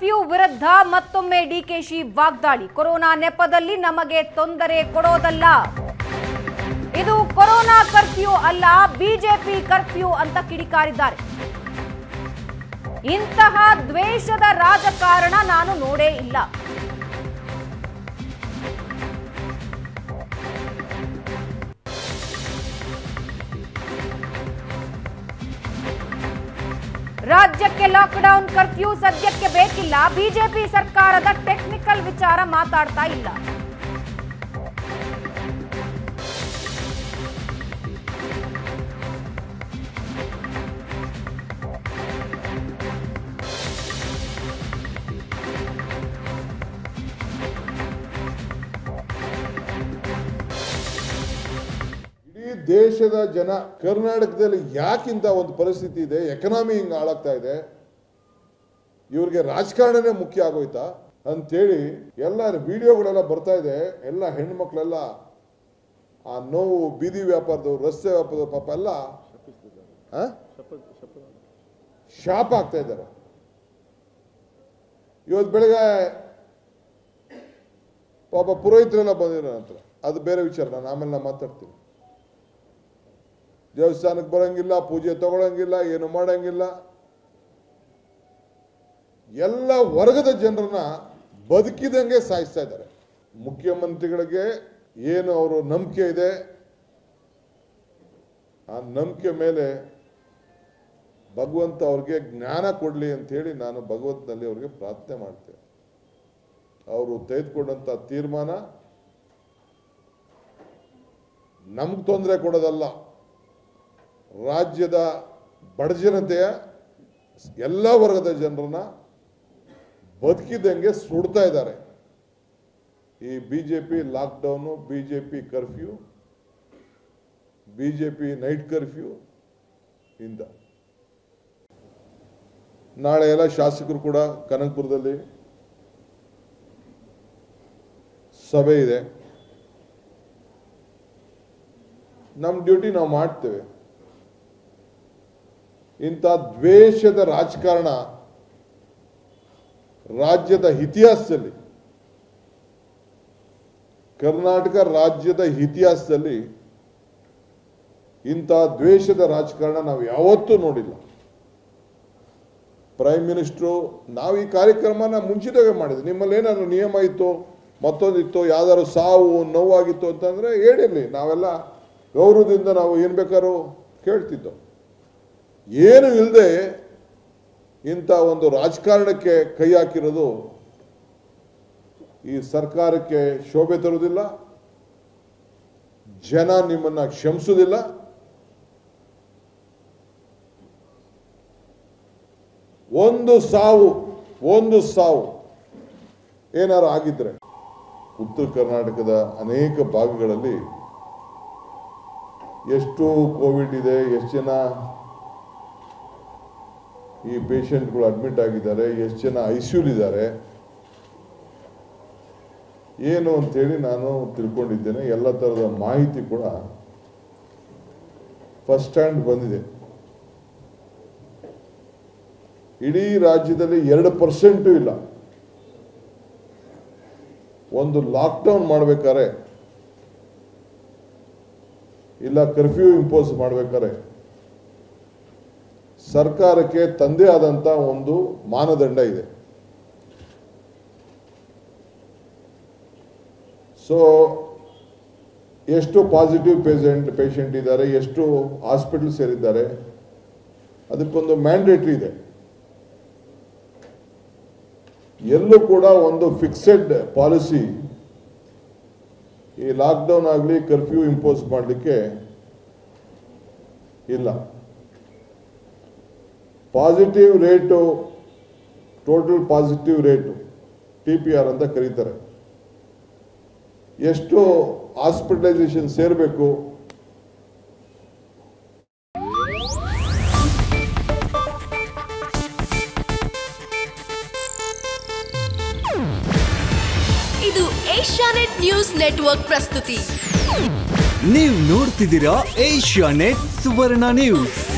Curfew ವಿರುದ್ಧ ಮತ್ತೊಮ್ಮೆ ಡಿಕೆಶಿ ವಾಗ್ದಾಳಿ ಕೊರೋನಾ ನೆಪದಲ್ಲಿ ನಮಗೆ ತೊಂದರೆ ಕೊಡೋದಲ್ಲ ಇದು ಕೊರೋನಾ ಕರ್ಫ್ಯೂ ಅಲ್ಲ ಬಿಜೆಪಿ ಕರ್ಫ್ಯೂ ಅಂತ ಕಿಡಿಕಾರಿದ್ದಾರೆ ಇಂತಹ ದ್ವೇಷದ ರಾಜಕಾರಣ ನಾನು ನೋಡೇ ಇಲ್ಲ ರಾಜ್ಯಕ್ಕೆ ಲಾಕ್ಡೌನ್ ಕರ್ಫ್ಯೂ ಸದ್ಯಕ್ಕೆ ಬೇಕಿಲ್ಲ ಬಿಜೆಪಿ ಸರ್ಕಾರದ ಟೆಕ್ನಿಕಲ್ ವಿಚಾರ ಮಾತಾಡ್ತಾ ಇಲ್ಲ ಇಡೀ ದೇಶದ ಜನ ಕರ್ನಾಟಕದಲ್ಲಿ ಯಾಕಿಂತ ಒಂದು ಪರಿಸ್ಥಿತಿ ಇದೆ ಎಕನಾಮಿ ಹಿಂಗೆ ಹಾಳಾಗ್ತಾ ಇದೆ ಇವ್ರಿಗೆ ರಾಜಕಾರಣನೇ ಮುಖ್ಯ ಆಗೋಯ್ತಾ ಅಂತೇಳಿ ಎಲ್ಲ ವಿಡಿಯೋಗಳೆಲ್ಲ ಬರ್ತಾ ಇದೆ ಎಲ್ಲ ಹೆಣ್ಮಕ್ಳೆಲ್ಲ ಆ ನೋವು ಬೀದಿ ವ್ಯಾಪಾರದವ್ರು ರಸ್ತೆ ವ್ಯಾಪಾರದವ್ರು ಪಾಪ ಎಲ್ಲ ಆ? ಶಾಪ ಆಗ್ತಾ ಇದ್ದಾರೆ ಇವತ್ತು ಬೆಳಗ್ಗೆ ಪಾಪ ಪುರೋಹಿತರೆಲ್ಲ ಬಂದಿರೋ ನಂತರ ಅದು ಬೇರೆ ವಿಚಾರ ನಾನು ಆಮೇಲೆ ನಾನು ಮಾತಾಡ್ತೀನಿ ದೇವಸ್ಥಾನಕ್ಕೆ ಬರಂಗಿಲ್ಲ ಪೂಜೆ ತಗೊಳಂಗಿಲ್ಲ ಏನು ಮಾಡಂಗಿಲ್ಲ ಎಲ್ಲ ವರ್ಗದ ಜನರನ್ನ ಬದುಕಿದಂಗೆ ಸಾಯಿಸ್ತಾ ಇದ್ದಾರೆ ಮುಖ್ಯಮಂತ್ರಿಗಳಿಗೆ ಏನು ಅವರು ನಂಬಿಕೆ ಇದೆ ಆ ನಂಬಿಕೆ ಮೇಲೆ ಭಗವಂತ ಅವ್ರಿಗೆ ಜ್ಞಾನ ಕೊಡಲಿ ಅಂತ ಹೇಳಿ ನಾನು ಭಗವಂತನಲ್ಲಿ ಅವ್ರಿಗೆ ಪ್ರಾರ್ಥನೆ ಮಾಡ್ತೇನೆ ಅವರು ತೆಗೆದುಕೊಂಡಂತ ತೀರ್ಮಾನ ನಮ್ಗೆ ತೊಂದರೆ ಕೊಡೋದಲ್ಲ ರಾಜ್ಯದ ಬಡ ಜನತೆಯ ಎಲ್ಲ ವರ್ಗದ ಜನರನ್ನ ಬದುಕಿದಂಗೆ ಸುಡ್ತಾ ಇದ್ದಾರೆ ಈ BJP lockdown BJP curfew BJP night curfew ಇಂದ ನಾಳೆ ಎಲ್ಲ ಶಾಸಕರು ಕೂಡ ಕನಕಪುರದಲ್ಲಿ ಸಭೆ ಇದೆ ನಮ್ಮ ಡ್ಯೂಟಿ ನಾವು ಮಾಡ್ತೇವೆ ಇಂಥ ದ್ವೇಷದ ರಾಜಕಾರಣ ರಾಜ್ಯದ ಇತಿಹಾಸದಲ್ಲಿ ಕರ್ನಾಟಕ ರಾಜ್ಯದ ಇತಿಹಾಸದಲ್ಲಿ ಇಂಥ ದ್ವೇಷದ ರಾಜಕಾರಣ ನಾವು ಯಾವತ್ತೂ ನೋಡಿಲ್ಲ ಪ್ರೈಮ್ ಮಿನಿಸ್ಟ್ರು ನಾವು ಈ ಕಾರ್ಯಕ್ರಮನ ಮುಂಚಿತವೇ ಮಾಡಿದ್ವಿ ನಿಮ್ಮಲ್ಲಿ ಏನಾದ್ರು ನಿಯಮ ಇತ್ತು ಮತ್ತೊಂದಿತ್ತು ಯಾವ್ದಾದ್ರು ಸಾವು ನೋವಾಗಿತ್ತು ಅಂತಂದ್ರೆ ಹೇಳಿರ್ಲಿ ನಾವೆಲ್ಲ ಗೌರವದಿಂದ ನಾವು ಏನ್ ಬೇಕಾದ್ರೂ ಕೇಳ್ತಿದ್ದೋ ಏನು ಇಲ್ಲದೆ ಇಂಥ ಒಂದು ರಾಜಕಾರಣಕ್ಕೆ ಕೈ ಹಾಕಿರೋದು ಈ ಸರ್ಕಾರಕ್ಕೆ ಶೋಭೆ ತರುವುದಿಲ್ಲ ಜನ ನಿಮ್ಮನ್ನ ಕ್ಷಮಿಸುವುದಿಲ್ಲ ಒಂದು ಸಾವು ಒಂದು ಸಾವು ಏನಾರು ಆಗಿದ್ರೆ ಉತ್ತರ ಕರ್ನಾಟಕದ ಅನೇಕ ಭಾಗಗಳಲ್ಲಿ ಎಷ್ಟು ಕೋವಿಡ್ ಇದೆ ಎಷ್ಟು ಜನ ಈ ಪೇಷಂಟ್ಗಳು ಅಡ್ಮಿಟ್ ಆಗಿದ್ದಾರೆ ಎಷ್ಟು ಜನ ಐ ಇದ್ದಾರೆ ಏನು ಅಂತೇಳಿ ನಾನು ತಿಳ್ಕೊಂಡಿದ್ದೇನೆ ಎಲ್ಲ ಥರದ ಮಾಹಿತಿ ಕೂಡ ಫಸ್ಟ್ ಹ್ಯಾಂಡ್ ಬಂದಿದೆ ಇಡೀ ರಾಜ್ಯದಲ್ಲಿ ಎರಡು ಪರ್ಸೆಂಟು ಇಲ್ಲ ಒಂದು ಲಾಕ್ಡೌನ್ ಮಾಡ್ಬೇಕಾದ್ರೆ ಇಲ್ಲ ಕರ್ಫ್ಯೂ ಇಂಪೋಸ್ ಮಾಡ್ಬೇಕಾದ್ರೆ ಸರ್ಕಾರಕ್ಕೆ ತಂದೆ ಆದಂತ ಒಂದು ಮಾನದಂಡ ಇದೆ ಸೊ ಎಷ್ಟು ಪಾಸಿಟಿವ್ ಪೇಷಂಟ್ ಪೇಷಂಟ್ ಇದ್ದಾರೆ ಎಷ್ಟು ಹಾಸ್ಪಿಟಲ್ ಸೇರಿದ್ದಾರೆ ಅದಕ್ಕೊಂದು ಮ್ಯಾಂಡೇಟ್ರಿ ಇದೆ ಎಲ್ಲೂ ಕೂಡ ಒಂದು ಫಿಕ್ಸೆಡ್ ಪಾಲಿಸಿ ಈ ಲಾಕ್ಡೌನ್ ಆಗಲಿ ಕರ್ಫ್ಯೂ ಇಂಪೋಸ್ ಮಾಡಲಿಕ್ಕೆ ಇಲ್ಲ positive rate total positive rate T P R ಅಂತ ಕರೀತಾರೆ ಎಷ್ಟು ಹಾಸ್ಪಿಟಲೈಸೇಷನ್ ಸೇರಬೇಕು ಇದು ಏಷ್ಯಾನೆಟ್ ನ್ಯೂಸ್ ನೆಟ್ವರ್ಕ್ ಪ್ರಸ್ತುತಿ ನೀವು ನೋಡ್ತಿದ್ದೀರಾ ಏಷ್ಯಾ ನೆಟ್ ಸುವರ್ಣ ನ್ಯೂಸ್